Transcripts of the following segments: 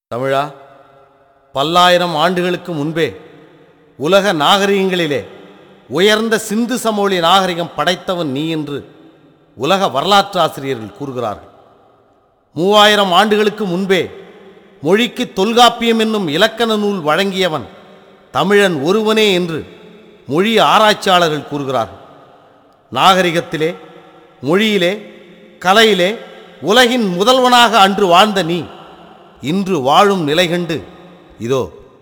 தமிழா பல்லாயிரம் ஆண்டுகளுக்கு முன்பே உலக நாகரிகங்களிலே உயர்ந்த சிந்து சமவெளி நாகரிகம் படைத்தவன் நீ என்று உலக வரலாற்று ஆசிரியர்கள் கூறுகிறார்கள் மூவாயிரம் ஆண்டுகளுக்கு முன்பே மொழிக்கு தொல்காப்பியம் என்னும் இலக்கண நூல் வழங்கியவன் தமிழன் ஒருவனே என்று மொழி ஆராய்ச்சியாளர்கள் கூறுகிறார்கள் நாகரிகத்திலே மொழியிலே கலையிலே உலகின் முதல்வனாக அன்று வாழ்ந்த நீ இன்று வாழும் நிலை கண்டு இதோ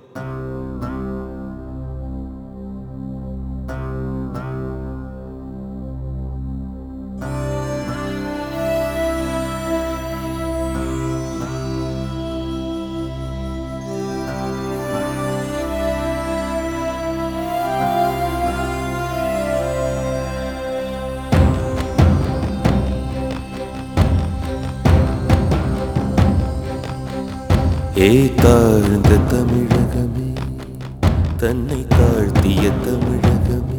ஏ தாழ்ந்த தமிழகமே தன்னை தாழ்த்திய தமிழகமே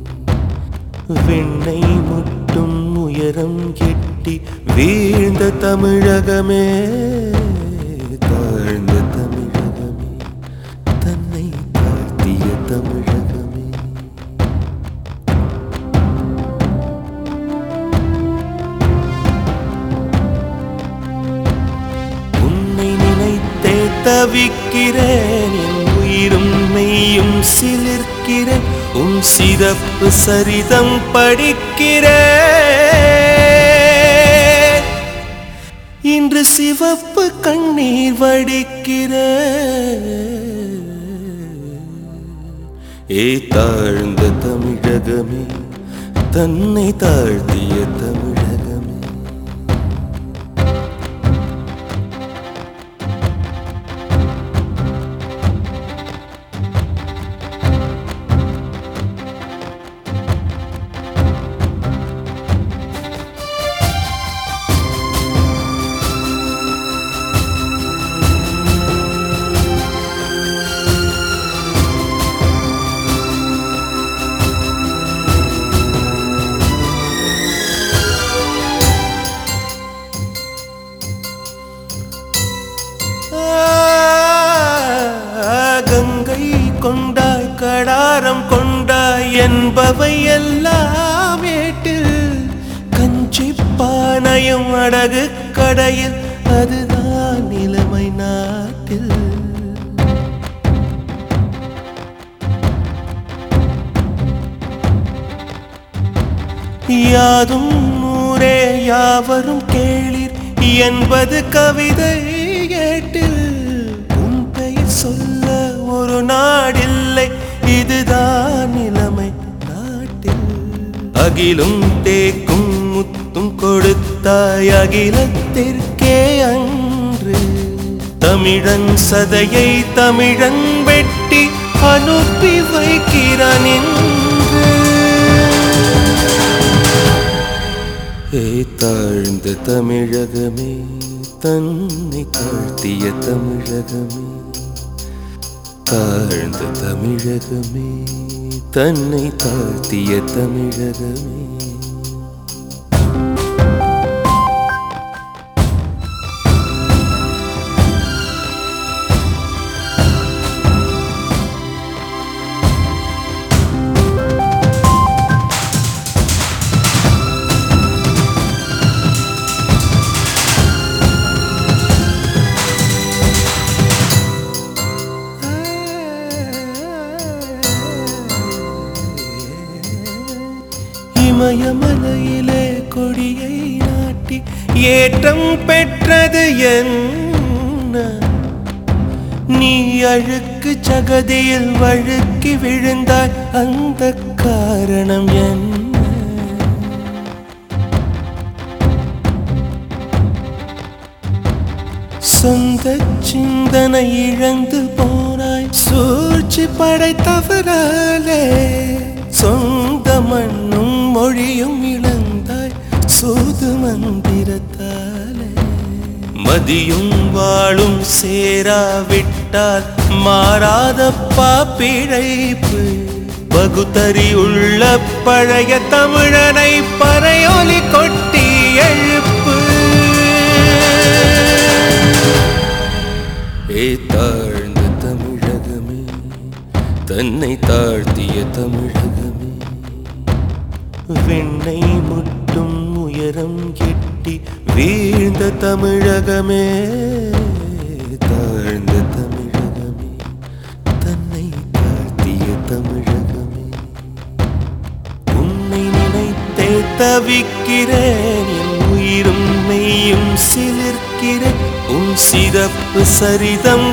விண்ணை முட்டும் உயரம் எட்டி வீழ்ந்த தமிழகமே தாழ்ந்த தமிழகமே தன்னை தாழ்த்திய தமிழகமே உன்னை நினைத்தே தவிக்கிறேன் என் உயிரும் மெய்யும் சிலிர்க்கிறேன் உன் சிறப்பு சரிதம் படிக்கிறேன் இன்று சிவப்பு கண்ணீர் வடிக்கிறேன் ஏ தாழ்ந்த தமிழகமே தன்னை தாழ்த்திய தமிழகமே ஆ, கங்கை கொண்டாய் கடாரம் கொண்டாய் என்பவை எல்லாம் ஏட்டில் கஞ்சி பானையும் அடகு கடையில் அதுதான் நிலைமை நாட்டில் யாதும் ஊரே யாவரும் கேளீர் என்பது கவிதை ஏட்டில் உன் பெயர் சொல்ல ஒரு நாடில்லை இதுதான் நிலைமை நாட்டில் அகிலும் தேக்கும் முத்தும் கொடுத்தாய் அகிலத்திற்கே அன்று தமிழன் சதையை தமிழன் வெட்டி அனுப்பி வைக்கிறான் என்று ஏ தாழ்ந்த தமிழகமே தன்னை தாழ்த்திய தமிழகமே தாழ்ந்த தமிழகமே தன்னை தாழ்த்திய தமிழகமே இமயமலையிலே கொடியை நாட்டி ஏற்றம் பெற்றது என்ன நீ அழுக்கு சகதியில் வழுக்கி விழுந்தாய் அந்த காரணம் என்ன சொந்த சிந்தனை இழந்து போனாய் சூழ்ச்சி படைத்தவராலே சொந்த மண்ணும் மொழியும் இழந்தாய் சூது மந்திரத்தாலே மதியும் வாழும் சேராவிட்டால் மாறாதப்பா பிழைப்பு பகுத்தறி உள்ள பழைய தமிழனை பறையொலி கொட்டி எழுப்பு ஏ தாழ்ந்த தமிழகமே தன்னை தாழ்த்திய தமிழகமே விண்ணை முட்டும் உயரம் எட்டி வீழ்ந்த தமிழகமே தாழ்ந்த தமிழகமே தன்னை தாழ்த்திய தமிழகமே உன்னை நினைத்தே தவிக்கிறேன் என் உயிரும் மெய்யும் சிலிர்க்கிறேன் உன் சிறப்பு சரிதம்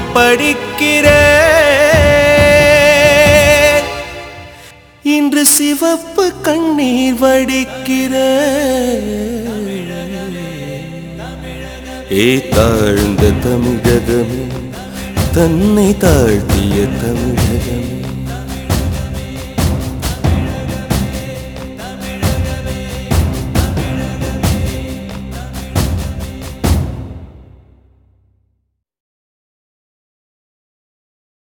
படிக்கிறேன் இன்று சிவப்பு கண்ணீர் வடிக்கிறேன் ஏ தாழ்ந்த தமிழகமே தன்னை தாழ்த்திய தமிழகமே